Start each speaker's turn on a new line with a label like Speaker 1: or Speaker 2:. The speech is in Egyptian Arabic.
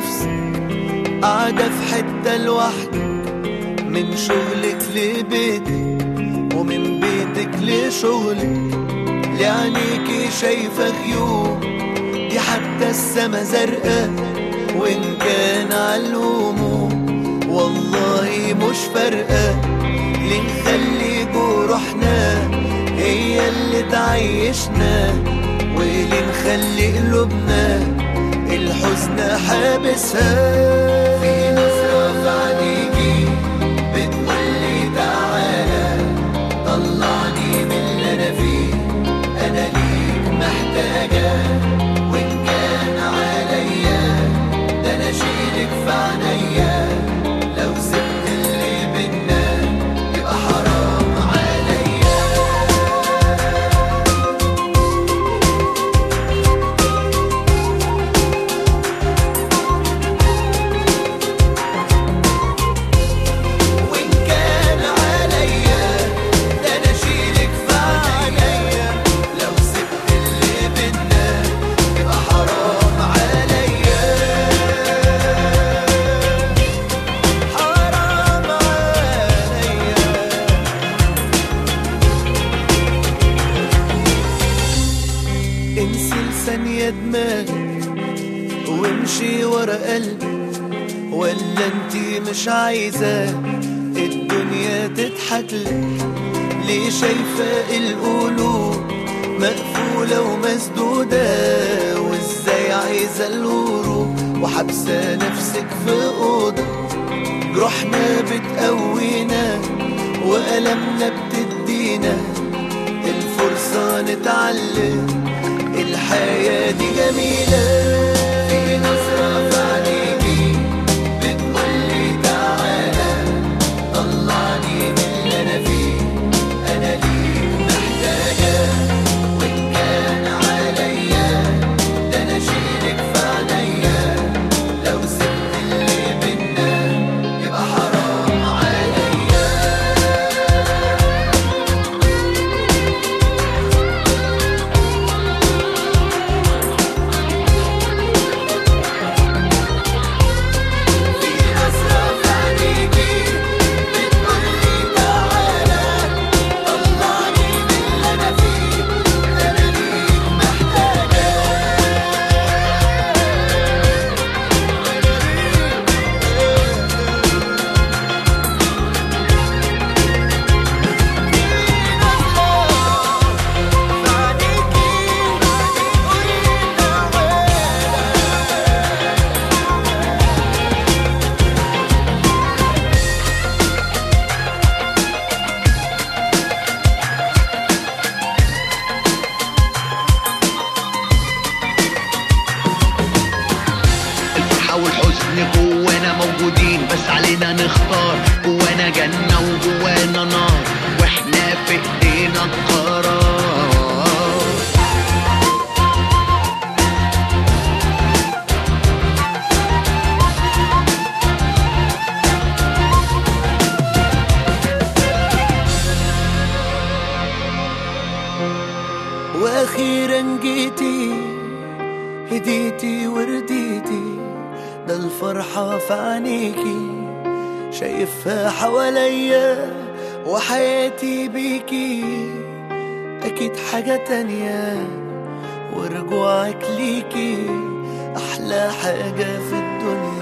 Speaker 1: نفسك قاعدة في حتة لوحدك من شغلك لبيتك ومن بيتك لشغلك لعينيكي شايفة غيوم دي حتى السما زرقاء وإن كان عالهموم والله مش فارقة ليه نخلي جروحنا هي اللي تعيشنا وليه نخلي قلوبنا الحزن حابسها في نظرة في عينيكي بتقولي تعالى طلعني من اللي أنا فيه أنا ليك محتاجة وإن كان عليا ده أنا أشيلك في عينيا لو سبت اللي بينا يبقى حرام عليا وإن كان عليا ده أنا أشيلك في عينيا لو سبت اللي بينا يبقى حرام عليا حرام عليا انسي لثانية دماغك وامشي ورا قلبك ولا انتي مش عايزة الدنيا تضحك لك ليه شايفة القلوب مقفولة ومسدودة وازاي عايزة الهروب وحابسة نفسك في أوضة جروحنا بتقوينا وألمنا بتدينا الفرصة نتعلم الحياة دي جميلة في نظرة في عينيكي بتقولي تعالى طلعني من اللي أنا فيه أنا ليك محتاجة وإن كان عليا ده أنا أشيلك في عينيا لو سبت اللي بينا يبقى حرام عليا في نظرة في عينيكي بتقولي تعالى طلعني من اللي أنا فيه أنا ليك محتاجة
Speaker 2: الفرحة والحزن جوانا موجودين بس علينا نختار جوانا جنة وجوانا نار واحنا في ايدينا القرار
Speaker 1: واخيرا جيتي هديتي ورديتي ده الفرحة في عينيكي شايفها حواليا وحياتي بيكي أكيد حاجة تانية ورجوعك ليكي أحلى حاجة في الدنيا